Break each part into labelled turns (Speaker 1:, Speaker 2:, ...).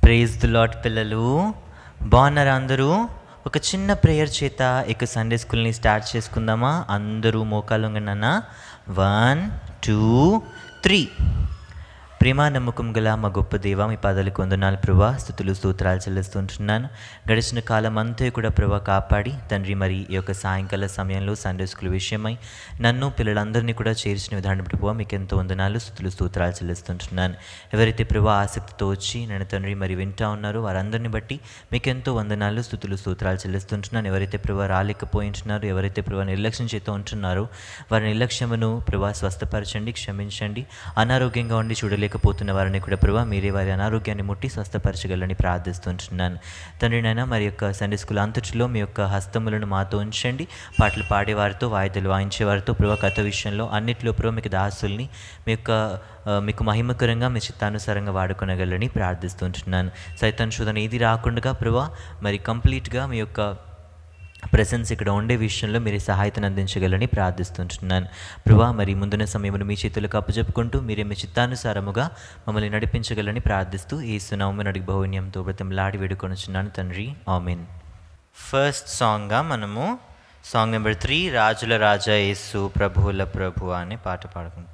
Speaker 1: Praise the lot పిల్లలు బాగున్నారా అందరూ ఒక చిన్న ప్రేయర్ చేత ఇక సండే స్కూల్ని స్టార్ట్ చేసుకుందామా అందరూ మోకాలు నాన్న వన్ టూ త్రీ ప్రేమ నమ్మకం గల మా గొప్ప దేవ మీ పాదాలకు వందనాలు ప్రభా స్థుతులు స్తోత్రాలు చెల్లిస్తుంటున్నాను గడిచిన కాలం అంతా కూడా ప్రభా కాపాడి తండ్రి మరి ఈ యొక్క సాయంకాల సమయంలో సండే స్కూల్ విషయమై నన్ను పిల్లలందరినీ కూడా చేర్చిన విధానం ప్రభావ మీకు ఎంతో వందనాలు స్థుతులు స్తోత్రాలు చెల్లిస్తుంటున్నాను ఎవరైతే ప్రభా ఆసక్తితో వచ్చి నన్ను తండ్రి మరి వింటా ఉన్నారో వారందరిని బట్టి మీకు ఎంతో వందనాలు స్థుతులు స్తోత్రాలు చెల్లిస్తుంటున్నాను ఎవరైతే ప్రభా రాలేకపోయింటున్నారో ఎవరైతే ప్రభా నిర్లక్ష్యం చేస్తూ ఉంటున్నారో వారి నిర్లక్ష్యమును ప్రభా స్వస్థపరచండి క్షమించండి అనారోగ్యంగా ఉండి చూడలేకపోతున్న వారిని కూడా ప్రభా మీరే వారి అనారోగ్యాన్ని ముట్టి స్వస్థపరచగలని ప్రార్థిస్తుంటున్నాను తండ్రి నాయన మరి యొక్క సండే స్కూల్ అంతటిలో మీ యొక్క హస్తములను మాతో ఉంచండి పాటలు పాడేవారితో వాయిద్యాలు వాయించేవారితో ప్రభా కథ విషయంలో అన్నిట్లో ప్రభా మీకు దాసుల్ని మీ యొక్క ఆ, మీకు మహిమకరంగా మీ చిత్తానుసారంగా వాడుకొనగలని ప్రార్థిస్తుంటున్నాను సైతాన్ శోధన ఏది రాకుండా ప్రభా మరి కంప్లీట్గా మీ యొక్క ప్రజెన్స్ ఇక్కడ ఉండే విషయంలో మీరు సహాయతను అందించగలని ప్రార్థిస్తుంటున్నాను ప్రభా మరి ముందున్న సమయంలో మీ చేతులకు అప్పచెప్పుకుంటూ మీరే మీ చిత్తానుసారముగా మమ్మల్ని నడిపించగలని ప్రార్థిస్తూ ఈ సునామని అడిగి బహున్యంతో బ్రతంలాడి వేడుకొనుచున్నాను తండ్రి ఆమెన్ ఫస్ట్ సాంగ్గా మనము సాంగ్ నెంబర్ త్రీ రాజుల రాజా యేసు ప్రభువుల ప్రభు అనే పాట పాడుకుంటాం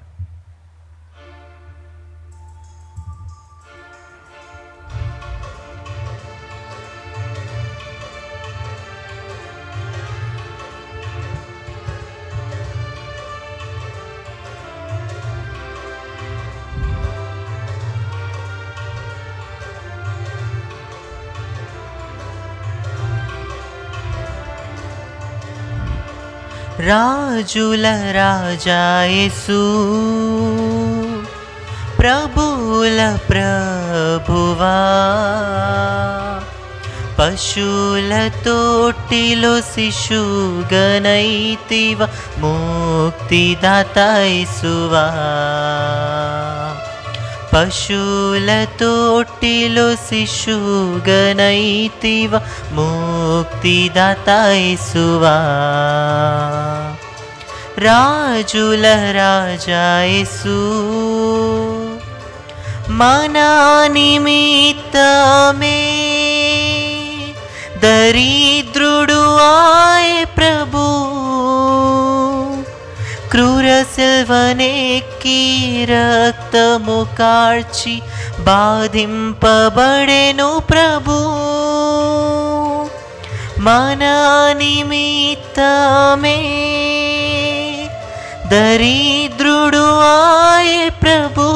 Speaker 1: రాజుల రాజాయసు ప్రభుల ప్రభువా పశువుల తోటిలో శిశుగనైతివ ముక్తిదాతాయిసువా పశువుల తోటిలో శిశుగనైతివ ముక్తిదాతాయిసువా రాజుల రాజాయసు మనా నిమిత్తమే దరిద్రుడు ఆయ ప్రభు క్రూర సిల్వనెక్కి రక్తము కార్చి బాధింపబడెను ప్రభు మన నిమిత్తమే దరిద్రుడు ఆయ ప్రభు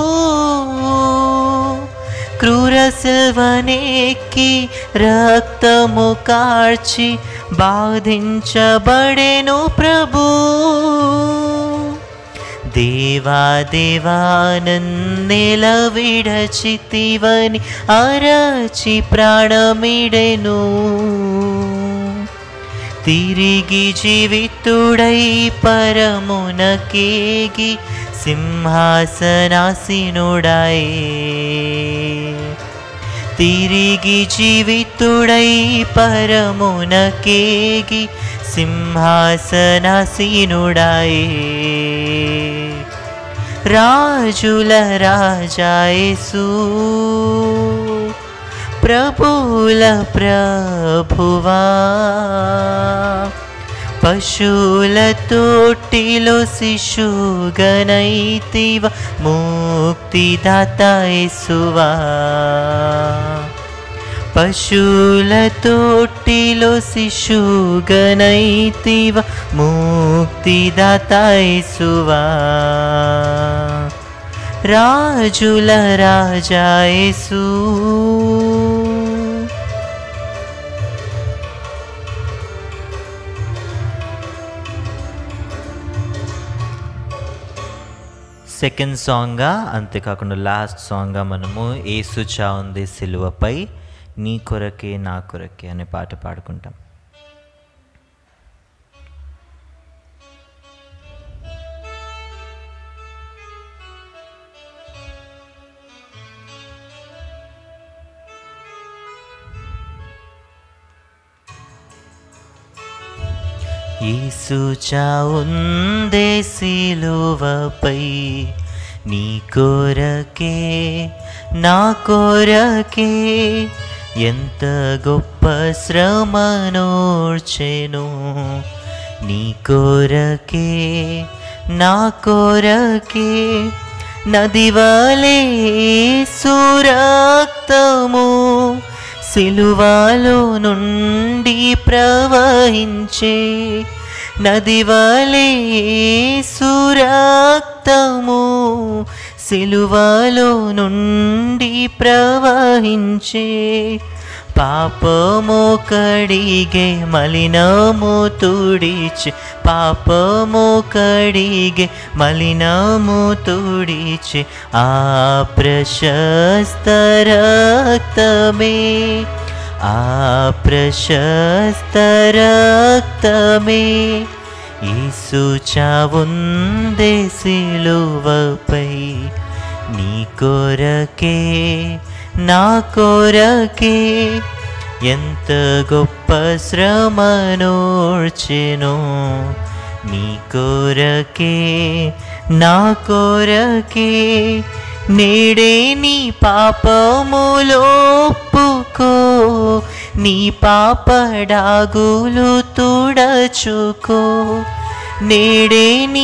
Speaker 1: క్రూర సిల్వనెక్కి రక్తము కార్చి బాధించబడెను ప్రభు దేవా దేవానందెల విడచితివని అరచి ప్రాణమిడెను తిరిగి జీవితుడై పరమునకేగి సింహాసనాసీనుడై తిరిగి జీవితుడై పరమునకేగి సింహాసనాసీనుడై రాజుల రాజాయసు ప్రభుల ప్రభువా పశువుల తోటిలో శిశుగనైతివ ముక్తిదాతాయసువా పశువుల తోటిలో శిశుగనైతివ ముక్తిదాతాయసువా రాజుల రాజాయసు సెకండ్ సాంగ్గా అంతేకాకుండా లాస్ట్ సాంగ్గా మనము ఏసు చావుంది సిలువపై నీ కొరకే నా కొరకే అనే పాట పాడుకుంటాం యేసు చావుందే సిలువపై నీ కొరకే నా కొరకే ఎంత గొప్ప శ్రమనోర్చెను నీ కొరకే నా కొరకే నదివలే సురక్తము సిలువలో నుండి ప్రవహించే నదివలే సురక్తము సిలువలో నుండి ప్రవహించే పాపము కడిగే మలినము తుడిచి పాపము కడిగే మలినము తుడిచి ఆ ప్రశస్త రక్తమే ఆ ప్రశస్త రక్తమే యేసు చావుందే సిలువపై నీ కొరకే నా కొరకే ఎంత గొప్ప శ్రమనోర్చెను నీ కొరకే నా కొరకే నేడే నీ పాపములోపుకో నీ పాపడాగులు తుడచుకో నేడే నీ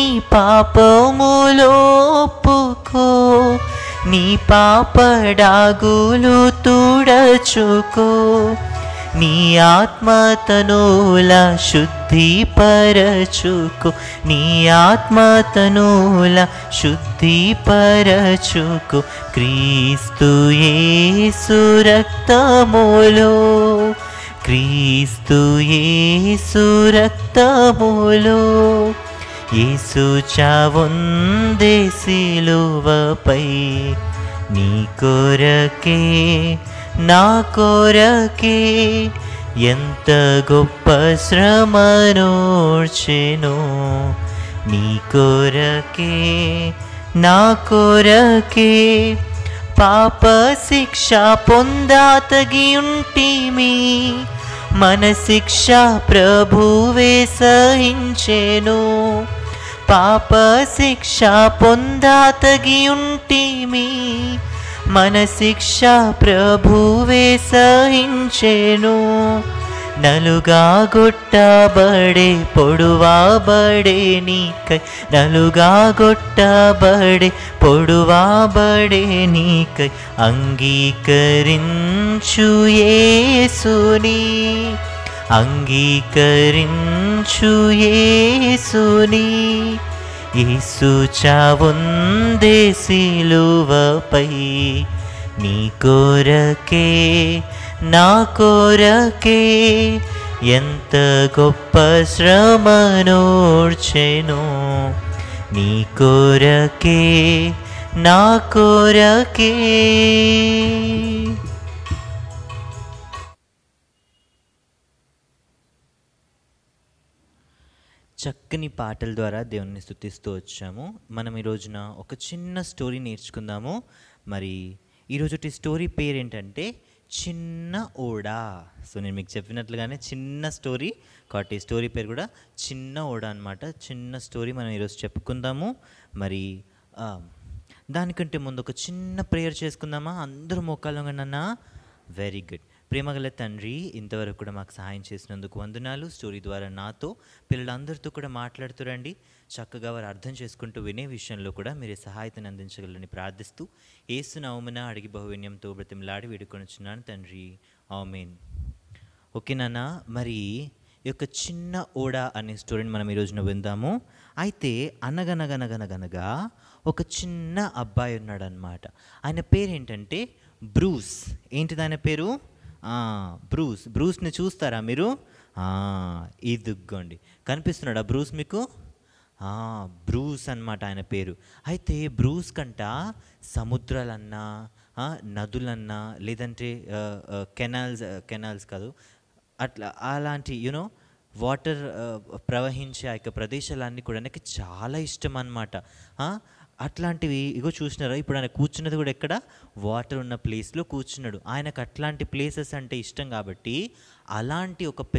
Speaker 1: పాపములోపుకో నీ పాపడాగులు తుడచుకో నీ ఆత్మతనుల శుద్ధిపరచుకో నీ ఆత్మతనుల శుద్ధిపరచుకో క్రీస్తు యేసు రక్తములో క్రీస్తు యేసు రక్తములో యేసు చావుందే సిలువపై నీ కొరకే నా కొరకే ఎంత గొప్ప శ్రమనోర్చెను నీ కొరకే నా కొరకే పాప శిక్ష పొందాతగి ఉంటిమి మన శిక్ష ప్రభువే సహించెను పాప శిక్ష పొందాతగి ఉంటిమి మన శిక్ష ప్రభువే సహించెను నలుగా గొట్టబడే పొడువాబడే నీకై నలుగా గొట్టబడే పొడువాబడే నీకై అంగీకరించు యేసుని అంగీకరించు యేసుని యేసు చావుందే సిలువపై నీ కొరకే నా కొరకే ఎంత గొప్ప శ్రమనోర్చెను నీ కొరకే నా కొరకే చక్కని పాటల ద్వారా దేవుణ్ణి స్తుతిస్తూ వచ్చాము మనం ఈ రోజున ఒక చిన్న స్టోరీ నేర్చుకుందాము మరి ఈరోజు స్టోరీ పేరు ఏంటంటే చిన్న ఓడా సో నేను మీకు చెప్పినట్లుగానే చిన్న స్టోరీ కాబట్టి ఈ స్టోరీ పేరు కూడా చిన్న ఓడా అనమాట చిన్న స్టోరీ మనం ఈరోజు చెప్పుకుందాము మరి ఆ, దానికంటే ముందు ఒక చిన్న ప్రేయర్ చేసుకుందామా అందరూ మోకాలు అన్న వెరీ గుడ్ ప్రేమగల తండ్రి ఇంతవరకు కూడా మాకు సహాయం చేసినందుకు వందనాలు స్టోరీ ద్వారా నాతో పిల్లలందరితో కూడా మాట్లాడుతురండి చక్కగా వారు అర్థం చేసుకుంటూ వినే విషయంలో కూడా మీరు సహాయతను అందించగలని ప్రార్థిస్తూ ఏసు నవమున అడిగి బహువిన్యంతో బ్రతిమలాడి వేడుకొనుచున్నాను తండ్రి ఆమెన్ ఓకే నాన్న మరి ఈ యొక్క చిన్న ఓడ అనే స్టోరీని మనం ఈ రోజున విందాము అయితే అనగనగనగనగనగా ఒక చిన్న అబ్బాయి ఉన్నాడనమాట ఆయన పేరు ఏంటంటే బ్రూస్ ఏంటిది ఆయన పేరు ఆ, బ్రూస్ బ్రూస్ని చూస్తారా మీరు ఆ, ఇదిగోండి కనిపిస్తున్నాడా బ్రూస్ మీకు ఆ, బ్రూస్ అన్నమాట ఆయన పేరు అయితే బ్రూస్ కంట సముద్రాలన్నా ఆ, నదులన్నా లేదంటే కెనాల్స్ కెనాల్స్ కాదు అట్లా అలాంటి యూనో వాటర్ ప్రవహించే ఆ యొక్క ప్రదేశాలన్నీ కూడా ఆయనకి చాలా ఇష్టం అన్నమాట ఆ, అట్లాంటివి ఇగో చూసినారా ఇప్పుడు ఆయన కూర్చున్నది కూడా ఎక్కడ వాటర్ ఉన్న ప్లేస్లో కూర్చున్నాడు ఆయనకు అట్లాంటి ప్లేసెస్ అంటే ఇష్టం కాబట్టి అలాంటి ఒక పెద్ద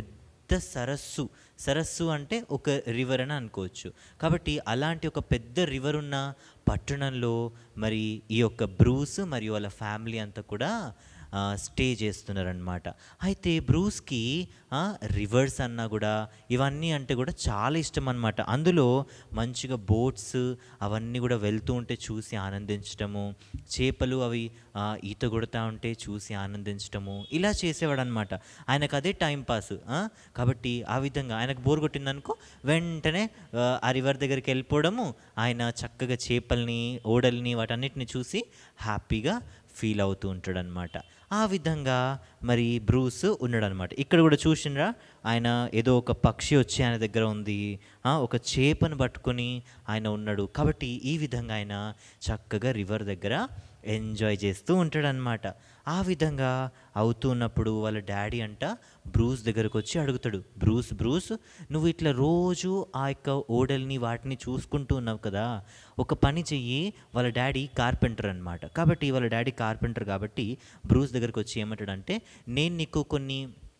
Speaker 1: పెద్ద సరస్సు సరస్సు అంటే ఒక రివర్ అని అనుకోవచ్చు కాబట్టి అలాంటి ఒక పెద్ద రివర్ ఉన్న పట్టణంలో మరి ఈ యొక్క బ్రూస్ మరియు వాళ్ళ ఫ్యామిలీ అంతా కూడా ఆ, స్టే చేస్తున్నారనమాట అయితే బ్రూస్కి ఆ, రివర్స్ అన్నా కూడా ఇవన్నీ అంటే కూడా చాలా ఇష్టం అనమాట అందులో మంచిగా బోట్స్ అవన్నీ కూడా వెళ్తూ ఉంటే చూసి ఆనందించటము చేపలు అవి ఆ, ఈత కొడుతూ ఉంటే చూసి ఆనందించటము ఇలా చేసేవాడు అనమాట ఆయనకు అదే టైం పాస్ ఆ? కాబట్టి ఆ విధంగా ఆయనకు బోర్ కొట్టిందనుకో వెంటనే ఆ, ఆ రివర్ దగ్గరికి వెళ్ళిపోవడము ఆయన చక్కగా చేపల్ని ఓడల్ని వాటన్నిటిని చూసి హ్యాపీగా ఫీల్ అవుతూ ఉంటాడనమాట ఆ విధంగా మరి బ్రూస్ ఉన్నాడనమాట ఇక్కడ కూడా చూసిండ్రా ఆయన ఏదో ఒక పక్షి వచ్చి ఆయన దగ్గర ఉంది ఆ, ఒక చేపను పట్టుకొని ఆయన ఉన్నాడు కాబట్టి ఈ విధంగా ఆయన చక్కగా రివర్ దగ్గర ఎంజాయ్ చేస్తూ ఉంటాడనమాట ఆ విధంగా అవుతూ ఉన్నప్పుడు వాళ్ళ డాడీ అంట బ్రూస్ దగ్గరకు వచ్చి అడుగుతాడు బ్రూస్ బ్రూస్ నువ్వు ఇట్లా రోజు ఆ యొక్క ఓడల్ని వాటిని చూసుకుంటూ ఉన్నావు కదా ఒక పని చెయ్యి వాళ్ళ డాడీ కార్పెంటర్ అనమాట కాబట్టి వాళ్ళ డాడీ కార్పెంటర్ కాబట్టి బ్రూస్ దగ్గరకు వచ్చి ఏమంటాడంటే నేను నీకు కొన్ని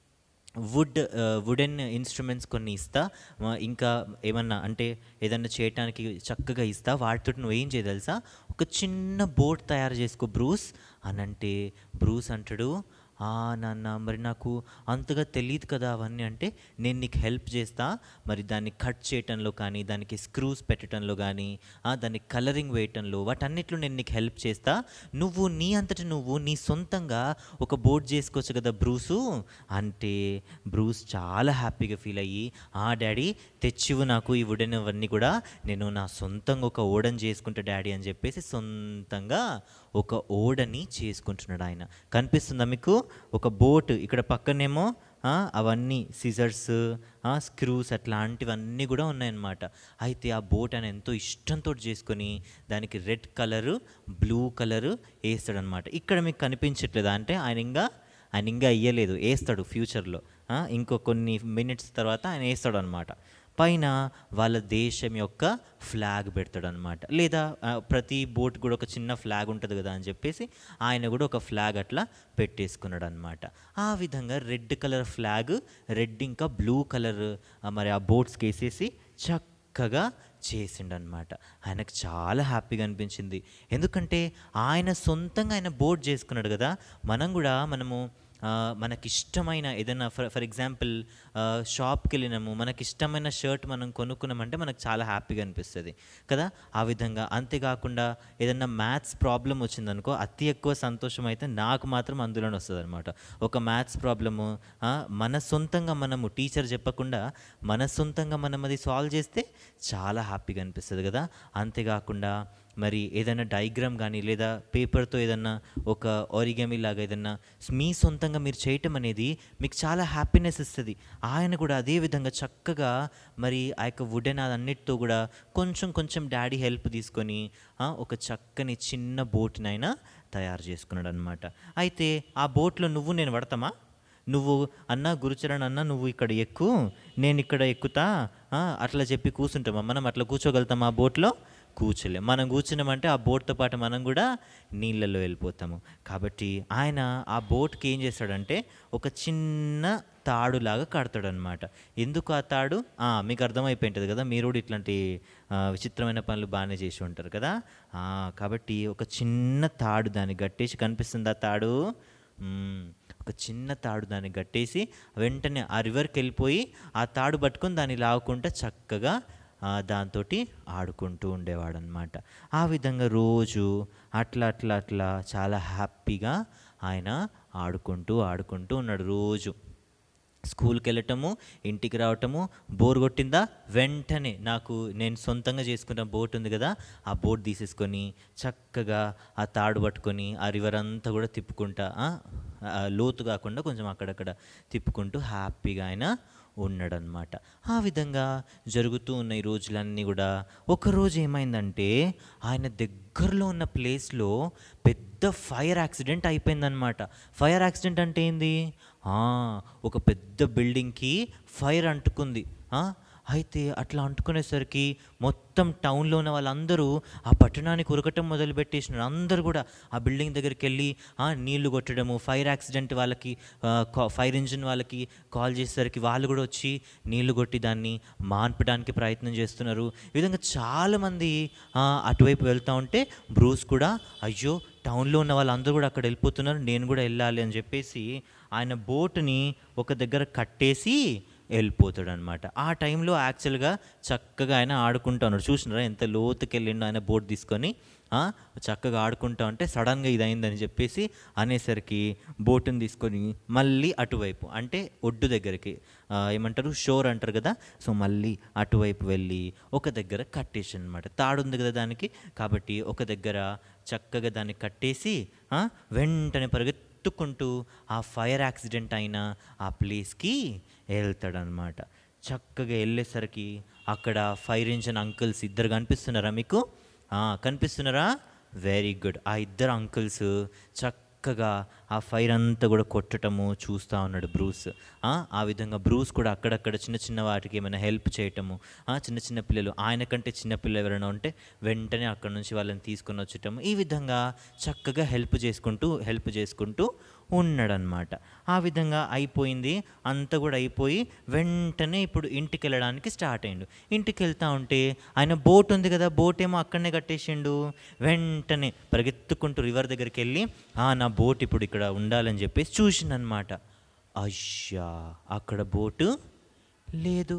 Speaker 1: వుడ్ వుడెన్ ఇన్స్ట్రుమెంట్స్ కొన్ని ఇస్తా ఆ, ఇంకా ఏమన్నా అంటే ఏదన్నా చేయటానికి చక్కగా ఇస్తా వాటితో నువ్వు ఏం చేయదలుసా ఒక చిన్న బోట్ తయారు చేసుకో బ్రూస్ అని అంటే బ్రూస్ అంటాడు "ఆ, నాన్న మరి నాకు అంతగా తెలియదు కదా అవన్నీ అంటే నేను నీకు హెల్ప్ చేస్తా మరి దాన్ని కట్ చేయటంలో కానీ దానికి స్క్రూస్ పెట్టడంలో కానీ ఆ, దాన్ని కలరింగ్ వేయటంలో వాటన్నిటిలో నేను నీకు హెల్ప్ చేస్తా నువ్వు నీ అంతటి నువ్వు నీ సొంతంగా ఒక బోర్డ్ చేసుకోవచ్చు కదా బ్రూసు అంటే బ్రూస్ చాలా హ్యాపీగా ఫీల్ అయ్యి ఆ డాడీ తెచ్చివు నాకు ఈ వుడెన్ అవన్నీ కూడా నేను నా సొంతంగా ఒక ఓడని చేసుకుంటా డాడీ అని చెప్పేసి సొంతంగా ఒక ఓడని చేసుకుంటున్నాడు ఆయన కనిపిస్తుందా మీకు ఒక బోట్ ఇక్కడ పక్కనేమో ఆ, అవన్నీ సిజర్స్ స్క్రూస్ అట్లాంటివన్నీ కూడా ఉన్నాయన్నమాట అయితే ఆ బోట్ ఆయన ఎంతో ఇష్టంతో చేసుకొని దానికి రెడ్ కలరు బ్లూ కలరు వేస్తాడనమాట ఇక్కడ మీకు కనిపించట్లేదా అంటే ఆయన ఇంకా ఆయన ఇంకా ఇయ్యలేదు వేస్తాడు ఫ్యూచర్లో ఆ, ఇంకో కొన్ని మినిట్స్ తర్వాత ఆయన వేస్తాడు అనమాట పైన వాళ్ళ దేశం యొక్క ఫ్లాగ్ పెడతాడు అనమాట లేదా ఆ, ప్రతి బోట్ కూడా ఒక చిన్న ఫ్లాగ్ ఉంటుంది కదా అని చెప్పేసి ఆయన కూడా ఒక ఫ్లాగ్ అట్లా పెట్టేసుకున్నాడు అనమాట ఆ విధంగా రెడ్ కలర్ ఫ్లాగ్ రెడ్ ఇంకా బ్లూ కలర్ మరి ఆ బోట్స్కి వేసేసి చక్కగా చేసిండనమాట ఆయనకు చాలా హ్యాపీగా అనిపించింది ఎందుకంటే ఆయన సొంతంగా ఆయన బోర్డ్ చేసుకున్నాడు కదా మనం కూడా మనము ఆ, మనకిష్టమైన ఏదైనా ఫర్ ఫర్ ఎగ్జాంపుల్ షాప్కి వెళ్ళినాము మనకిష్టమైన షర్ట్ మనం కొనుక్కున్నామంటే మనకు చాలా హ్యాపీగా అనిపిస్తుంది కదా ఆ విధంగా అంతేకాకుండా ఏదైనా మ్యాథ్స్ ప్రాబ్లం వచ్చిందనుకో అతి ఎక్కువ సంతోషం అయితే నాకు మాత్రం అందులోనే వస్తుంది అనమాట ఒక మ్యాథ్స్ ప్రాబ్లము ఆ, మన సొంతంగా మనము టీచర్ చెప్పకుండా మన సొంతంగా మనం అది సాల్వ్ చేస్తే చాలా హ్యాపీగా అనిపిస్తుంది కదా అంతేకాకుండా మరి ఏదైనా డైగ్రామ్ కానీ లేదా పేపర్తో ఏదన్నా ఒక ఒరిగమి లాగా ఏదన్నా మీ సొంతంగా మీరు చేయటం అనేది మీకు చాలా హ్యాపీనెస్ ఇస్తుంది ఆయన కూడా అదే విధంగా చక్కగా మరి ఆ యొక్క వుడెన్ అన్నిటితో కూడా కొంచెం కొంచెం డాడీ హెల్ప్ తీసుకొని ఆ, ఒక చక్కని చిన్న బోట్నైనా తయారు చేసుకున్నాడు అనమాట అయితే ఆ బోట్లో నువ్వు నేను పడతామా నువ్వు అన్న గురుచరణ్ అన్న నువ్వు ఇక్కడ ఎక్కు నేను ఇక్కడ ఎక్కుతా ఆ, అట్లా చెప్పి కూర్చుంటామా మనం అట్లా కూర్చోగలుగుతామా ఆ బోట్లో కూర్చోలేం మనం కూర్చున్నామంటే ఆ బోట్తో పాటు మనం కూడా నీళ్ళల్లో వెళ్ళిపోతాము కాబట్టి ఆయన ఆ బోట్కి ఏం చేస్తాడంటే ఒక చిన్న తాడులాగా కడతాడనమాట ఎందుకు ఆ తాడు ఆ, మీకు అర్థమైపోయి ఉంటుంది కదా మీరు కూడా ఇట్లాంటి ఆ, విచిత్రమైన పనులు బాగానే చేసి ఉంటారు కదా ఆ, కాబట్టి ఒక చిన్న తాడు దాన్ని కట్టేసి కనిపిస్తుంది ఆ తాడు మ్మ్. ఒక చిన్న తాడు దాన్ని కట్టేసి వెంటనే ఆ రివర్కి వెళ్ళిపోయి ఆ తాడు పట్టుకొని దాన్ని లాగుకుంటా చక్కగా దాంతో ఆడుకుంటూ ఉండేవాడు అనమాట ఆ విధంగా రోజు అట్లా అట్లా అట్లా చాలా హ్యాపీగా ఆయన ఆడుకుంటూ ఆడుకుంటూ ఉన్నాడు రోజు స్కూల్కి వెళ్ళటము ఇంటికి రావటము బోర్ కొట్టిందా వెంటనే నాకు నేను సొంతంగా చేసుకున్న బోట్ ఉంది కదా ఆ బోట్ తీసేసుకొని చక్కగా ఆ తాడు పట్టుకొని ఆ రివర్ అంతా కూడా తిప్పుకుంటా ఆ, ఆ, లోతు కాకుండా కొంచెం అక్కడక్కడ తిప్పుకుంటూ హ్యాపీగా ఆయన ఉన్నాడనమాట ఆ విధంగా జరుగుతూ ఉన్న ఈ రోజులన్నీ కూడా ఒకరోజు ఏమైందంటే ఆయన దగ్గరలో ఉన్న ప్లేస్లో పెద్ద ఫైర్ యాక్సిడెంట్ అయిపోయిందనమాట ఫైర్ యాక్సిడెంట్ అంటే ఏంది ఆ, ఒక పెద్ద బిల్డింగ్కి ఫైర్ అంటుకుంది ఆ, అయితే అట్లా అంటుకునేసరికి మొత్తం టౌన్లో ఉన్న వాళ్ళందరూ ఆ పట్టణానికి ఉరకటం మొదలుపెట్టేసినారు అందరూ కూడా ఆ బిల్డింగ్ దగ్గరికి వెళ్ళి ఆ, నీళ్లు కొట్టడము ఫైర్ యాక్సిడెంట్ వాళ్ళకి ఆ, కా- ఫైర్ ఇంజిన్ వాళ్ళకి కాల్ చేసేసరికి వాళ్ళు కూడా వచ్చి నీళ్లు కొట్టి దాన్ని మాన్పడానికి ప్రయత్నం చేస్తున్నారు ఈ విధంగా చాలామంది ఆ, అటువైపు వెళ్తూ ఉంటే బ్రూస్ కూడా అయ్యో టౌన్లో ఉన్న వాళ్ళందరూ కూడా అక్కడ వెళ్ళిపోతున్నారు నేను కూడా వెళ్ళాలి అని చెప్పేసి ఆయన బోటుని ఒక దగ్గర కట్టేసి వెళ్ళిపోతాడు అనమాట ఆ టైంలో యాక్చువల్గా చక్కగా ఆయన ఆడుకుంటా ఉన్నాడు చూసినారా ఎంత లోతుకి వెళ్ళిండో ఆయన బోట్ తీసుకొని ఆ, చక్కగా ఆడుకుంటా ఉంటే సడన్గా ఇది అయిందని చెప్పేసి అనేసరికి బోటుని తీసుకొని మళ్ళీ అటువైపు అంటే ఒడ్డు దగ్గరికి ఆ, ఏమంటారు షోర్ అంటారు కదా సో మళ్ళీ అటువైపు వెళ్ళి ఒక దగ్గర కట్టేసి అనమాట తాడు ఉంది కదా దానికి కాబట్టి ఒక దగ్గర చక్కగా దాన్ని కట్టేసి ఆ, వెంటనే పరిగెత్తుకుంటూ ఆ ఫైర్ యాక్సిడెంట్ అయిన ఆ ప్లేస్కి వెళ్తాడనమాట చక్కగా వెళ్ళేసరికి అక్కడ ఫైర్ ఇంజిన్ అంకుల్స్ ఇద్దరు కనిపిస్తున్నారా మీకు ఆ, కనిపిస్తున్నారా వెరీ గుడ్ ఆ ఇద్దరు అంకుల్స్ చక్కగా ఆ ఫైర్ అంతా కూడా కొట్టటము చూస్తూ ఉన్నాడు బ్రూస్ ఆ, ఆ విధంగా బ్రూస్ కూడా అక్కడక్కడ చిన్న చిన్న వాటికి ఏమైనా హెల్ప్ చేయటము ఆ, చిన్న చిన్న పిల్లలు ఆయన కంటే చిన్న పిల్లలు ఎవరైనా ఉంటే వెంటనే అక్కడ నుంచి వాళ్ళని తీసుకొని వచ్చటము ఈ విధంగా చక్కగా హెల్ప్ చేసుకుంటూ హెల్ప్ చేసుకుంటూ ఉన్నాడనమాట ఆ విధంగా అయిపోయింది అంతా కూడా అయిపోయి వెంటనే ఇప్పుడు ఇంటికి వెళ్ళడానికి స్టార్ట్ అయ్యిండు ఇంటికి వెళ్తా ఉంటే ఆయన బోట్ ఉంది కదా బోట్ ఏమో అక్కడనే కట్టేసిండు వెంటనే పరిగెత్తుకుంటూ రివర్ దగ్గరికి వెళ్ళి "ఆ, నా బోట్ ఇప్పుడు ఇక్కడ ఉండాలని చెప్పేసి చూసిండనమాట అయ్యా అక్కడ బోటు లేదు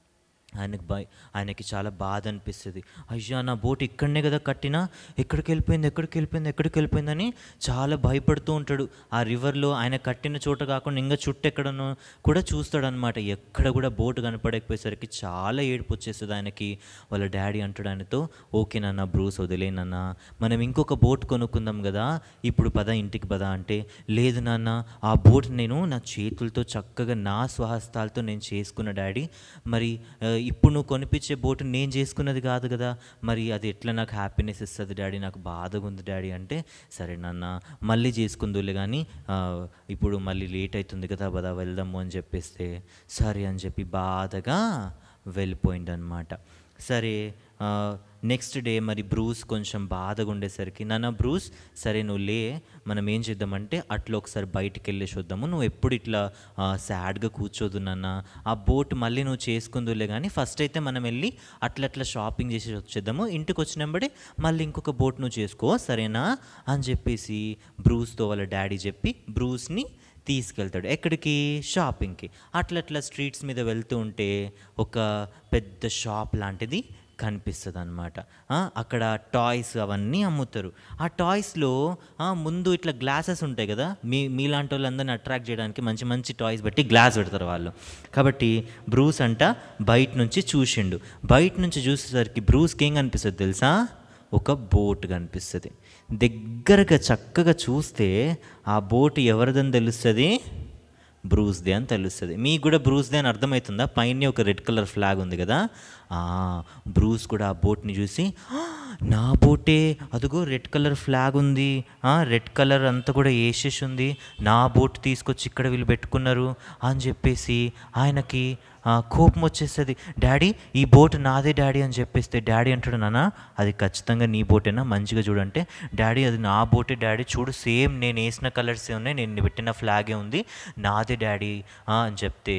Speaker 1: ఆయనకు భయ ఆయనకి చాలా బాధ అనిపిస్తుంది అయ్యా నా బోట్ ఇక్కడనే కదా కట్టినా ఎక్కడికి వెళ్ళిపోయింది ఎక్కడికి వెళ్ళిపోయింది ఎక్కడికి వెళ్ళిపోయిందని చాలా భయపడుతూ ఉంటాడు ఆ రివర్లో ఆయన కట్టిన చోట కాకుండా ఇంకా చుట్టూ ఎక్కడనో కూడా చూస్తాడనమాట ఎక్కడ కూడా బోట్ కనపడకపోయేసరికి చాలా ఏడుపు వచ్చేస్తుంది ఆయనకి వాళ్ళ డాడీ అంటాడు ఆయనతో ఓకే నాన్న బ్రూస్ వదిలేనన్నా మనం ఇంకొక బోట్ కొనుక్కుందాం కదా ఇప్పుడు పద ఇంటికి పద అంటే లేదు నాన్న ఆ బోట్ నేను నా చేతులతో చక్కగా నా స్వహస్తాలతో నేను చేసుకున్న డాడీ మరి ఆ, ఇప్పుడు నువ్వు కొనిపించే బోటు నేను చేసుకున్నది కాదు కదా మరి అది ఎట్లా నాకు హ్యాపీనెస్ ఇస్తుంది డాడీ నాకు బాధగా ఉంది డాడీ అంటే సరే నాన్న మళ్ళీ చేసుకుందులే కానీ ఆ, ఇప్పుడు మళ్ళీ లేట్ అవుతుంది కదా పదా వెళ్దాము అని చెప్పేస్తే సరే అని చెప్పి బాధగా వెళ్ళిపోయిందనమాట సరే నెక్స్ట్ డే మరి బ్రూస్ కొంచెం బాధగా ఉండేసరికి నాన్న బ్రూస్ సరే నువ్వు లే మనం ఏం చేద్దామంటే అట్లా ఒకసారి బయటికి వెళ్ళేసి వద్దాము నువ్వు ఎప్పుడు ఇట్లా సాడ్గా కూర్చోదు నాన్న ఆ బోట్ మళ్ళీ నువ్వు చేసుకుందులే కానీ ఫస్ట్ అయితే మనం వెళ్ళి అట్లా అట్లా షాపింగ్ చేసి వచ్చేద్దాము ఇంటికి వచ్చినప్పుడే మళ్ళీ ఇంకొక బోట్ నువ్వు చేసుకో సరేనా అని చెప్పేసి బ్రూస్తో వాళ్ళ డాడీ చెప్పి బ్రూస్ని తీసుకెళ్తాడు ఎక్కడికి షాపింగ్కి అట్లా అట్లా స్ట్రీట్స్ మీద వెళ్తూ ఉంటే ఒక పెద్ద షాప్ లాంటిది కనిపిస్తుంది అనమాట అక్కడ టాయ్స్ అవన్నీ అమ్ముతారు ఆ టాయ్స్లో ముందు ఇట్లా గ్లాసెస్ ఉంటాయి కదా మీ మీలాంటి వాళ్ళందరిని అట్రాక్ట్ చేయడానికి మంచి మంచి టాయ్స్ పెట్టి గ్లాస్ పెడతారు వాళ్ళు కాబట్టి బ్రూస్ అంట బయట నుంచి చూసిండు బయట నుంచి చూసేసరికి బ్రూస్కి ఏం కనిపిస్తుంది తెలుసా ఒక బోట్ కనిపిస్తుంది దగ్గరగా చక్కగా చూస్తే ఆ బోట్ ఎవరిదని తెలుస్తుంది బ్రూస్దే అని తెలుస్తుంది మీకు కూడా బ్రూస్దే అని అర్థమవుతుందా పైన ఒక రెడ్ కలర్ ఫ్లాగ్ ఉంది కదా ఆ, బ్రూస్ కూడా ఆ బోట్ని చూసి "ఆ, నా బోటే అదిగో రెడ్ కలర్ ఫ్లాగ్ ఉంది రెడ్ కలర్ అంతా కూడా వేసేసి ఉంది నా బోట్ తీసుకొచ్చి ఇక్కడ వీళ్ళు పెట్టుకున్నారు అని చెప్పేసి ఆయనకి ఆ, కోపం వచ్చేస్తుంది డాడీ ఈ బోట్ నాదే డాడీ అని చెప్పేస్తే డాడీ అంటాడు నాన్న అది ఖచ్చితంగా నీ బోటేనా మంచిగా చూడంటే డాడీ అది నా బోటే డాడీ చూడు సేమ్ నేను వేసిన కలర్సే ఉన్నాయి నేను పెట్టిన ఫ్లాగే ఉంది నాదే డాడీ ఆ, అని చెప్తే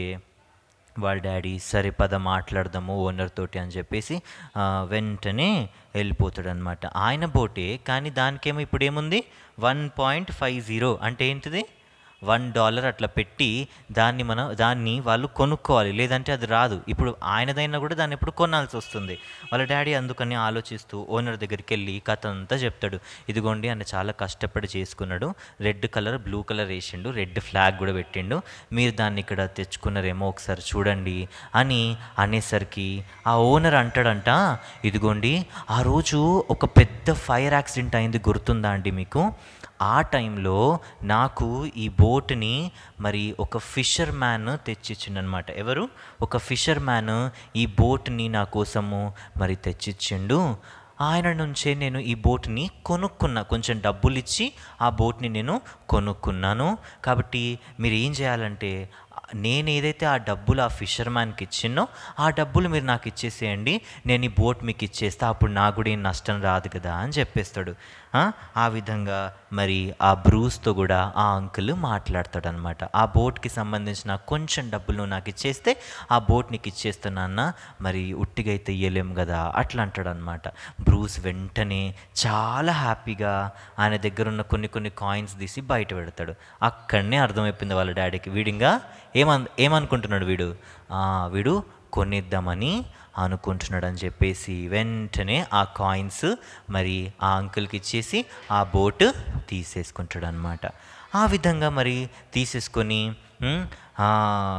Speaker 1: వాళ్ళ డాడీ సరే పద మాట్లాడదాము ఓనర్ తోటి అని చెప్పేసి ఆ, వెంటనే వెళ్ళిపోతాడు అనమాట ఆయన బోటే కానీ దానికేమో ఇప్పుడు ఏముంది వన్ పాయింట్ ఫైవ్ జీరో అంటే ఏంటిది వన్ డాలర్ అట్లా పెట్టి దాన్ని మనం దాన్ని వాళ్ళు కొనుక్కోవాలి లేదంటే అది రాదు ఇప్పుడు ఆయనదైనా కూడా దాన్ని ఇప్పుడు కొనాల్సి వస్తుంది వాళ్ళ డాడీ అందుకని ఆలోచిస్తూ ఓనర్ దగ్గరికి వెళ్ళి కథ అంతా చెప్తాడు ఇదిగోండి ఆయన చాలా కష్టపడి చేసుకున్నాడు రెడ్ కలర్ బ్లూ కలర్ వేసిండు రెడ్ ఫ్లాగ్ కూడా పెట్టిండు మీరు దాన్ని ఇక్కడ తెచ్చుకున్నారేమో ఒకసారి చూడండి అని అనేసరికి ఆ ఓనర్ అంటాడంట ఇదిగోండి ఆ రోజు ఒక పెద్ద ఫైర్ యాక్సిడెంట్ అయింది గుర్తుందా అండి మీకు ఆ టైంలో నాకు ఈ బోట్ని మరి ఒక ఫిషర్ మ్యాన్ తెచ్చిచ్చిండనమాట ఎవరు ఒక ఫిషర్ మ్యాన్ ఈ బోట్ని నా కోసము మరి తెచ్చిచ్చిండు ఆయన నుంచే నేను ఈ బోట్ని కొనుక్కున్నా కొంచెం డబ్బులు ఇచ్చి ఆ బోట్ని నేను కొనుక్కున్నాను కాబట్టి మీరు ఏం చేయాలంటే నేను ఏదైతే ఆ డబ్బులు ఆ ఫిషర్మ్యాన్కి ఇచ్చినో ఆ డబ్బులు మీరు నాకు ఇచ్చేసేయండి నేను ఈ బోట్ మీకు ఇచ్చేస్తా అప్పుడు నాకు కూడా ఏం నష్టం రాదు కదా అని చెప్పేస్తాడు ఆ, ఆ విధంగా మరి ఆ బ్రూస్తో కూడా ఆ అంకుల్ మాట్లాడతాడు అనమాట ఆ బోట్కి సంబంధించిన కొంచెం డబ్బులు నువ్వు నాకు ఇచ్చేస్తే ఆ బోట్ నీకు ఇచ్చేస్తున్నా అన్న మరి ఉట్టిగా అయితే ఇయ్యలేము కదా అట్లా అంటాడు అనమాట బ్రూస్ వెంటనే చాలా హ్యాపీగా ఆయన దగ్గర ఉన్న కొన్ని కొన్ని కాయిన్స్ తీసి బయట పెడతాడు అక్కడనే అర్థమైపోయింది వాళ్ళ డాడీకి వీడింగా ఏమన్ ఏమనుకుంటున్నాడు వీడు "ఆ, వీడు కొనిద్దామని అనుకుంటున్నాడు అని చెప్పేసి వెంటనే ఆ కాయిన్స్ మరి ఆ అంకుల్కి ఇచ్చేసి ఆ బోట్ తీసేసుకుంటాడు అనమాట ఆ విధంగా మరి తీసేసుకొని ఉమ్, ఆ,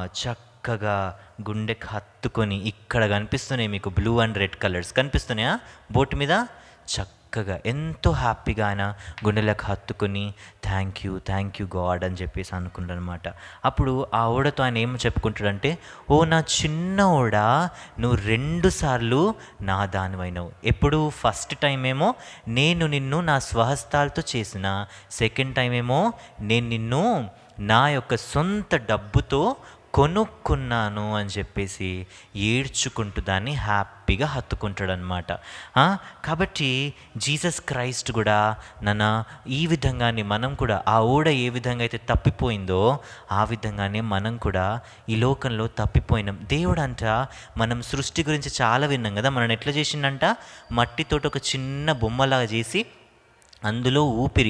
Speaker 1: చక్కగా గుండెకి హత్తుకొని ఇక్కడ కనిపిస్తున్నాయి మీకు బ్లూ అండ్ రెడ్ కలర్స్ కనిపిస్తున్నాయా బోట్ మీద చక్కగా ఎంతో హ్యాపీగా ఆయన గుండెలకు హత్తుకొని thank you thank you God అని చెప్పేసి అనుకుంటాడు అనమాట అప్పుడు ఆ ఓడతో ఆయన ఏం చెప్పుకుంటాడంటే ఓ నా చిన్న ఓడ నువ్వు రెండు సార్లు నా దానివైనవు ఎప్పుడు ఫస్ట్ టైం ఏమో నేను నిన్ను నా స్వహస్తాలతో చేసిన సెకండ్ టైం ఏమో నేను నిన్ను నా యొక్క సొంత డబ్బుతో కొనుక్కున్నాను అని చెప్పేసి ఏడ్చుకుంటూ దాన్ని హ్యాపీగా హత్తుకుంటాడు అనమాట కాబట్టి జీసస్ క్రైస్ట్ కూడా నన్న ఈ విధంగానే మనం కూడా ఆ ఓడ ఏ విధంగా అయితే తప్పిపోయిందో ఆ విధంగానే మనం కూడా ఈ లోకంలో తప్పిపోయినాం దేవుడు అంట మనం సృష్టి గురించి చాలా విన్నాం కదా మనం ఎట్లా చేసిండంట మట్టితోటి ఒక చిన్న బొమ్మలాగా చేసి అందులో ఊపిరి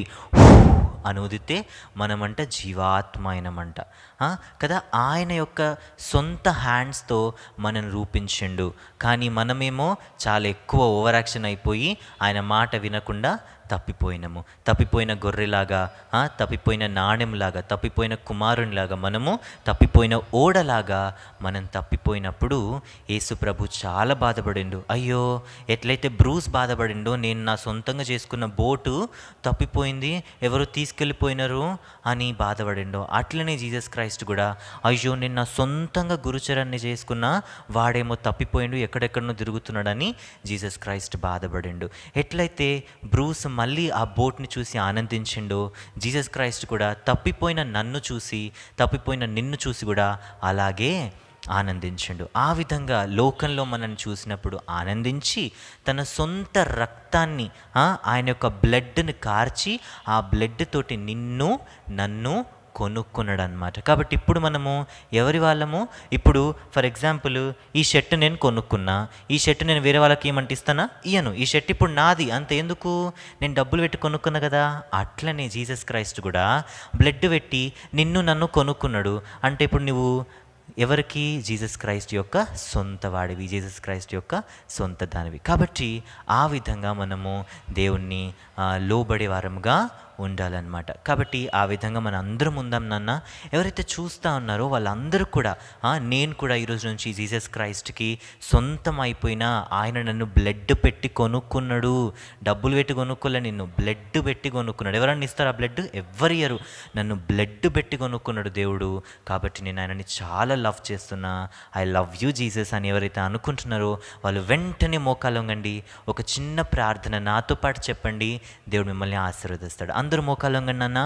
Speaker 1: అని ఊదితే మనమంట జీవాత్మ అయినమంట ఆ, కదా ఆయన యొక్క సొంత హ్యాండ్స్తో మనని రూపించిండు కానీ మనమేమో చాలా ఎక్కువ ఓవర్ యాక్షన్ అయిపోయి ఆయన మాట వినకుండా తప్పిపోయినాము తప్పిపోయిన గొర్రెలాగా ఆ, తప్పిపోయిన నాణ్యంలాగా తప్పిపోయిన కుమారునిలాగా మనము తప్పిపోయిన ఓడలాగా మనం తప్పిపోయినప్పుడు యేసు ప్రభు చాలా బాధపడిండు అయ్యో ఎట్లయితే బ్రూస్ బాధపడిండో నేను నా సొంతంగా చేసుకున్న బోటు తప్పిపోయింది ఎవరు తీసుకెళ్ళిపోయినారు అని బాధపడిండో అట్లనే జీసస్ క్రైస్ట్ కూడా అయ్యో నేను నా సొంతంగా గురుచరాన్ని చేసుకున్న వాడేమో తప్పిపోయిండు ఎక్కడెక్కడనో తిరుగుతున్నాడని జీసస్ క్రైస్ట్ బాధపడిండు ఎట్లయితే బ్రూస్ మళ్ళీ ఆ బోట్ని చూసి ఆనందించిండో జీసస్ క్రైస్ట్ కూడా తప్పిపోయిన నన్ను చూసి తప్పిపోయిన నిన్ను చూసి కూడా అలాగే ఆనందించిండు ఆ విధంగా లోకంలో మనం చూసినప్పుడు ఆనందించి తన సొంత రక్తాన్ని ఆ, ఆయన యొక్క బ్లడ్ని కార్చి ఆ బ్లడ్ తోటి నిన్ను నన్ను కొనుక్కున్నాడు అనమాట కాబట్టి ఇప్పుడు మనము ఎవరి వాళ్ళము ఇప్పుడు ఫర్ ఎగ్జాంపుల్ ఈ షర్ట్ నేను కొనుక్కున్నా ఈ షర్ట్ నేను వేరే వాళ్ళకి ఏమంటే ఇస్తానా ఇయ్యను ఈ షర్ట్ ఇప్పుడు నాది అంత ఎందుకు నేను డబ్బులు పెట్టి కొనుక్కున్నా కదా అట్లనే జీసస్ క్రైస్ట్ కూడా బ్లడ్ పెట్టి నిన్ను నన్ను కొనుక్కున్నాడు అంటే ఇప్పుడు నువ్వు ఎవరికి జీసస్ క్రైస్ట్ యొక్క సొంత వాడివి జీసస్ క్రైస్ట్ యొక్క సొంత దానివి కాబట్టి ఆ విధంగా మనము దేవుణ్ణి ఆ, లోబడే వారముగా ఉండాలన్నమాట కాబట్టి ఆ విధంగా మన అందరం ఉందాం నాన్న ఎవరైతే చూస్తూ ఉన్నారో వాళ్ళందరూ కూడా ఆ, నేను కూడా ఈరోజు నుంచి జీసస్ క్రైస్ట్కి సొంతం అయిపోయినా ఆయన నన్ను బ్లడ్ పెట్టి కొనుక్కున్నాడు డబ్బులు పెట్టి కొనుక్కోలే నిన్ను బ్లడ్ పెట్టి కొనుక్కున్నాడు ఎవరన్నా ఇస్తారా బ్లడ్ ఎవ్వరియరు నన్ను బ్లడ్ పెట్టి కొనుక్కున్నాడు దేవుడు కాబట్టి నేను ఆయనని చాలా లవ్ చేస్తున్నా ఐ లవ్ యూ జీసస్ అని ఎవరైతే అనుకుంటున్నారో వాళ్ళు వెంటనే మోకాలొంగండి ఒక చిన్న ప్రార్థన నాతో పాటు చెప్పండి దేవుడు మిమ్మల్ని ఆశీర్వదిస్తాడు అందరూ మోకాలొంగండి అన్న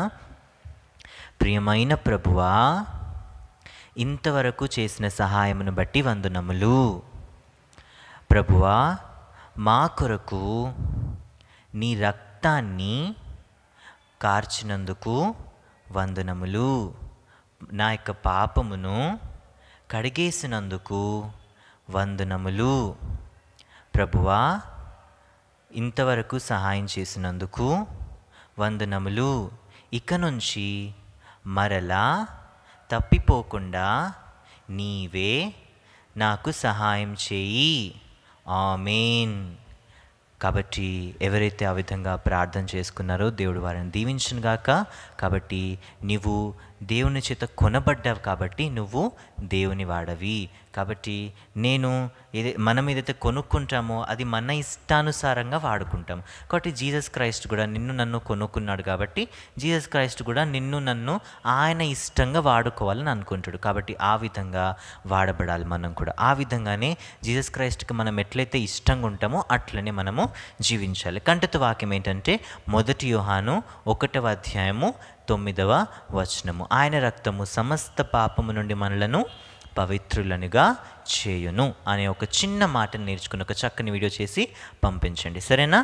Speaker 1: ప్రియమైన ప్రభువా ఇంతవరకు చేసిన సహాయమును బట్టి వందనములు ప్రభువా మా కొరకు నీ రక్తాన్ని కార్చినందుకు వందనములు నా యొక్క పాపమును కడిగేసినందుకు వందనములు ప్రభువా ఇంతవరకు సహాయం చేసినందుకు వందనములు ఇక నుంచి మరలా తప్పిపోకుండా నీవే నాకు సహాయం చేయి ఆమెన్ కాబట్టి ఎవరైతే ఆ విధంగా ప్రార్థన చేసుకున్నారో దేవుడు వారిని దీవించును గాక కాబట్టి నీవు దేవుని చేత కొనబడ్డావు కాబట్టి నువ్వు దేవుని వాడవి కాబట్టి నేను ఏదే మనం ఏదైతే కొనుక్కుంటామో అది మన ఇష్టానుసారంగా వాడుకుంటాం కాబట్టి జీసస్ క్రైస్ట్ కూడా నిన్ను నన్ను కొనుక్కున్నాడు కాబట్టి జీసస్ క్రైస్ట్ కూడా నిన్ను నన్ను ఆయన ఇష్టంగా వాడుకోవాలని అనుకుంటాడు కాబట్టి ఆ విధంగా వాడబడాలి మనం కూడా ఆ విధంగానే జీసస్ క్రైస్ట్కి మనం ఎట్లయితే ఇష్టంగా ఉంటామో అట్లనే మనము జీవించాలి కంటత వాక్యం ఏంటంటే మొదటి యోహాను ఒకటవ అధ్యాయము తొమ్మిదవ వచనము ఆయన రక్తము సమస్త పాపము నుండి మనలను పవిత్రులనుగా చేయును అనే ఒక చిన్న మాటను నేర్చుకుని ఒక చక్కని వీడియో చేసి పంపించండి సరేనా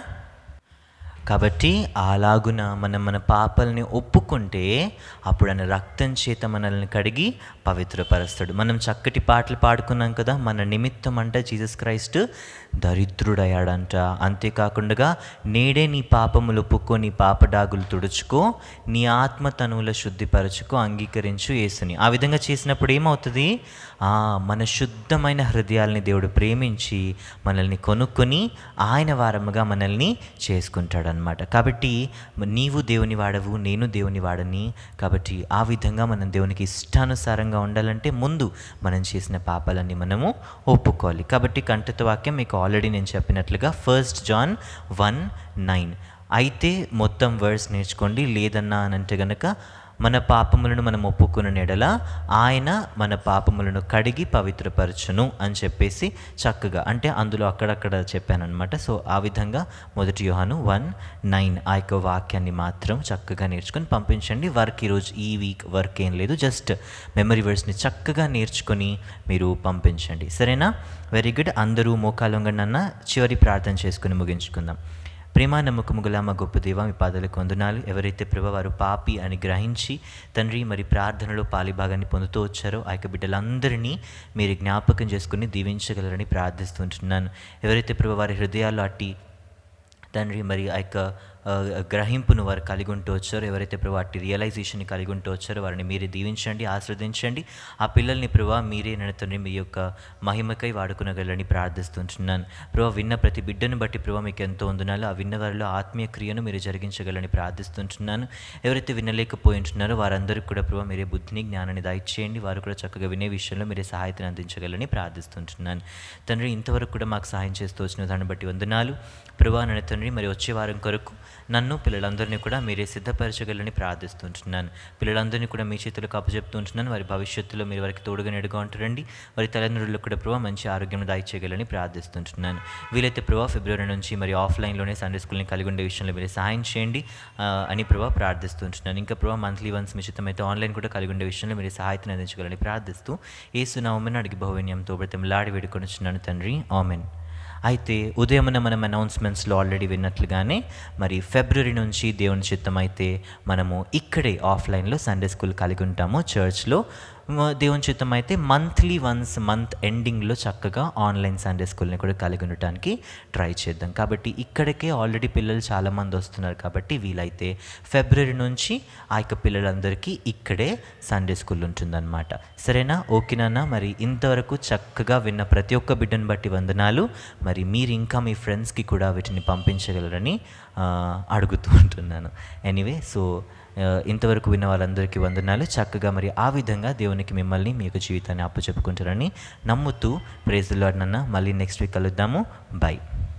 Speaker 1: కాబట్టి అలాగున మనం మన పాపల్ని ఒప్పుకుంటే అప్పుడు ఆయన రక్తం చేత మనల్ని కడిగి పవిత్రపరుస్తాడు మనం చక్కటి పాటలు పాడుకున్నాం కదా మన నిమిత్తం అంట జీసస్ క్రైస్ట్ దరిద్రుడయ్యాడంట అంతేకాకుండా నేడే నీ పాపములు ఒప్పుకో నీ పాపడాగులు తుడుచుకో నీ ఆత్మ తనువుల శుద్ధిపరచుకో అంగీకరించు యేసుని ఆ విధంగా చేసినప్పుడు ఏమవుతుంది ఆ, మన శుద్ధమైన హృదయాల్ని దేవుడు ప్రేమించి మనల్ని కొనుక్కొని ఆయన వారముగా మనల్ని చేసుకుంటాడనమాట కాబట్టి మ- నీవు దేవుని వాడవు నేను దేవుని వాడని కాబట్టి ఆ విధంగా మనం దేవునికి ఇష్టానుసారంగా ఉండాలంటే ముందు మనం చేసిన పాపాలన్నీ మనము ఒప్పుకోవాలి కాబట్టి కంఠత వాక్యం మీకు ఆల్రెడీ నేను చెప్పినట్లుగా ఫస్ట్ జాన్ వన్ నైన్ అయితే మొత్తం వర్డ్స్ నేర్చుకోండి లేదన్నా అని అంటే గనక మన పాపములను మనం ఒప్పుకున్న ఎడల ఆయన మన పాపములను కడిగి పవిత్రపరచును అని చెప్పేసి చక్కగా అంటే అందులో అక్కడక్కడ చెప్పానమాట సో ఆ విధంగా మొదటి యోహాను వన్ నైన్ ఆ యొక్క వాక్యాన్ని మాత్రం చక్కగా నేర్చుకొని పంపించండి వర్క్ ఈరోజు ఈ వీక్ వర్క్ ఏం లేదు జస్ట్ మెమరీ వర్డ్స్ని చక్కగా నేర్చుకొని మీరు పంపించండి సరేనా వెరీ గుడ్ అందరూ మోకాలొంగనన్న చివరి ప్రార్థన చేసుకుని ముగించుకుందాం ప్రేమ నమ్మకము గల మా గొప్ప దేవ మీ పాదాలకు వందనాలు ఎవరైతే ప్రభు వారు పాపి అని గ్రహించి తండ్రి మరి ప్రార్థనలో పాలిభాగాన్ని పొందుతూ వచ్చారో ఆ యొక్క బిడ్డలందరినీ మీరు జ్ఞాపకం చేసుకుని దీవించగలరని ప్రార్థిస్తుంటున్నాను ఎవరైతే ప్రభు వారి హృదయాల్లో అట్టి తండ్రి మరి ఆ యొక్క ఆ, గ్రహింపును వారు కలిగి ఉంటూ వచ్చారో ఎవరైతే ప్రభు అట్టి రియలైజేషన్ని కలిగి ఉంటూ వచ్చారో వారిని మీరే దీవించండి ఆస్వాదించండి ఆ పిల్లల్ని ప్రభు మీరే నడుతుంది మీ యొక్క మహిమకై వాడుకునగలని ప్రార్థిస్తుంటున్నాను ప్రభు విన్న ప్రతి బిడ్డను బట్టి ప్రభు మీకు ఎంతో వందనాలు ఆ విన్న వారిలో ఆత్మీయ క్రియను మీరు జరిగించగలని ప్రార్థిస్తుంటున్నాను ఎవరైతే వినలేకపోయి ఉంటున్నారో వారందరికీ కూడా ప్రభు మీరే బుద్ధిని జ్ఞానాన్ని దయచేయండి వారు కూడా చక్కగా వినే విషయంలో మీరే సహాయతను అందించగలని ప్రార్థిస్తుంటున్నాను తండ్రి ఇంతవరకు కూడా మాకు సహాయం చేస్తూ వచ్చిన దాన్ని బట్టి వందనాలు ప్రభా నన్ను తండ్రి మరి వచ్చే వారం కొరకు నన్ను పిల్లలందరినీ కూడా మీరే సిద్ధపరచగలని ప్రార్థిస్తుంటున్నాను పిల్లలందరినీ కూడా మీ చేతులకు అప్పచెప్తుంటున్నాను వారి భవిష్యత్తులో మీరు వారికి తోడుగా నెడుగా ఉంటారండి వారి తల్లిదండ్రులకు కూడా ప్రభావ మంచి ఆరోగ్యం దాయిచేయగలని ప్రార్థిస్తుంటున్నాను వీలైతే ప్రభావ ఫిబ్రవరి నుంచి మరి ఆఫ్లైన్లోనే సండే స్కూల్ని కలిగి ఉండే విషయంలో మీరు సహాయం చేయండి ఆ, అని ప్రభావ ప్రార్థిస్తుంటున్నాను ఇంకా ప్రభావ మంత్లీ వన్స్ మీ చిత్తం అయితే ఆన్లైన్ కూడా కలిగి ఉండే విషయంలో మీరు సహాయతను అందించగలని ప్రార్థిస్తూ ఏసునామని అడిగి భౌవన్యంతో బ్రతిమలాడి వేడుకొనిచున్నాను తండ్రి ఆమెన్ అయితే ఉదయమున మనం అనౌన్స్మెంట్స్లో ఆల్రెడీ విన్నట్లుగానే మరి ఫిబ్రవరి నుంచి దేవుని చిత్తం అయితే మనము ఇక్కడే ఆఫ్లైన్లో సండే స్కూల్ కలిగి ఉంటాము చర్చ్లో మ- దేవుని చిత్తం అయితే మంత్లీ వన్స్ మంత్ ఎండింగ్లో చక్కగా ఆన్లైన్ సండే స్కూల్ని కూడా కలిగి ఉండటానికి ట్రై చేద్దాం కాబట్టి ఇక్కడికే ఆల్రెడీ పిల్లలు చాలామంది వస్తున్నారు కాబట్టి వీలైతే ఫిబ్రవరి నుంచి ఆ యొక్క పిల్లలందరికీ ఇక్కడే సండే స్కూల్ ఉంటుందన్నమాట సరేనా ఓకేనా మరి ఇంతవరకు చక్కగా విన్న ప్రతి ఒక్క బిడ్డను బట్టి వందనాలు మరి మీరు ఇంకా మీ ఫ్రెండ్స్కి కూడా వీటిని పంపించగలరని ఆ, అడుగుతూ ఉంటున్నాను ఎనీవే సో ఆ, ఇంతవరకు విన్న వాళ్ళందరికీ వందనాలు చక్కగా మరి ఆ విధంగా దేవునికి మిమ్మల్ని మీ యొక్క జీవితాన్ని అప్పచెప్పుకుంటారని నమ్ముతూ ప్రేజులో నన్న మళ్ళీ నెక్స్ట్ వీక్ కలుద్దాము bye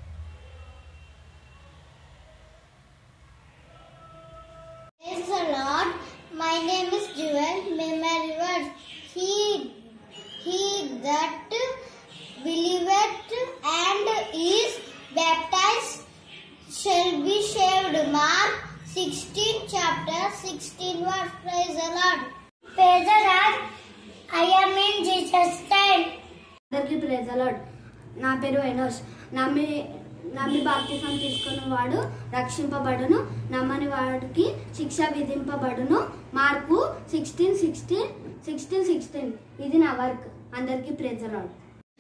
Speaker 2: Praise the Lord. My name is Jewel. Memory words. He, he that believeth and is baptized shall be saved. Mark 16 chapter 16 verse. Praise the Lord. Praise the Lord. I am in Jesus' time.
Speaker 3: అందరికీ praise the Lord నా పేరు ఎనోస్ నమ్మి నమ్మి బాప్తిసం తీసుకున్న వాడు రక్షింపబడును నమ్మని వాడికి శిక్ష విధింపబడును మార్పు సిక్స్టీన్ సిక్స్టీన్ సిక్స్టీన్ సిక్స్టీన్ ఇది నా వర్క్ అందరికీ ప్రేజలాడ్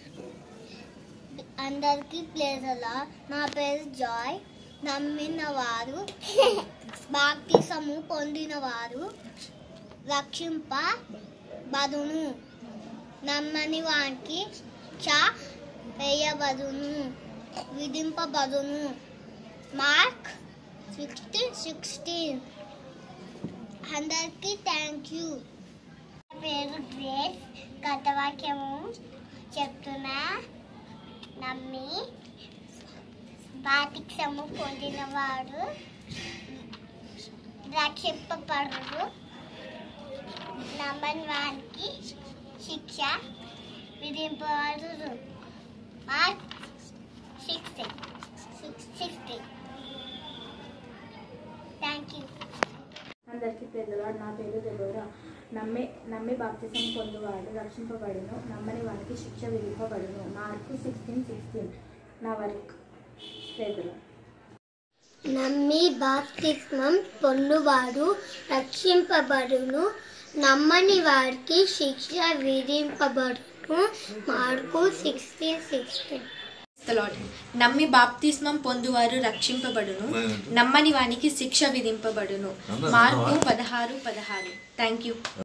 Speaker 2: అందరికీ ప్లేజలా నా పేరు జాయ్ నమ్మిన వారు బాప్తిసము పొందిన వారు రక్షింప బదును నమ్మని వానికి చా వేయబదును విధింపబదును మార్క్ సిక్స్టీన్ సిక్స్టీన్ అందరికీ థ్యాంక్ యూ పేరు గ్రేస్ గతవాక్యము చెప్తున్నా నమ్మి బాటిక్సము పొందినవాడు రక్షింపబడు నమ్మని వానికి శిక్ష విధింపబడు Mark sixteen sixteen thank you
Speaker 4: అందరికీ పెద్దవాడు నా పేరు దెబోరా నమ్మే నమ్మి బాప్తిసం పొందువాడు రక్షింపబడును నమ్మని వానికి శిక్ష విధింపబడును మార్కు సిక్స్టీన్ సిక్స్టీన్ నా వర్క్ పేదలు
Speaker 2: నమ్మి బాప్తిస్మం పొందువాడు రక్షింపబడును నమ్మని వారికి శిక్ష విధింపబడును మార్కు సిక్స్టీన్ సిక్స్టీన్
Speaker 5: లార్డ్ నమ్మి బాప్తిస్మం పొందువారు రక్షింపబడును నమ్మని వానికి శిక్ష విధింపబడును మార్కు పదహారు పదహారు థ్యాంక్ యూ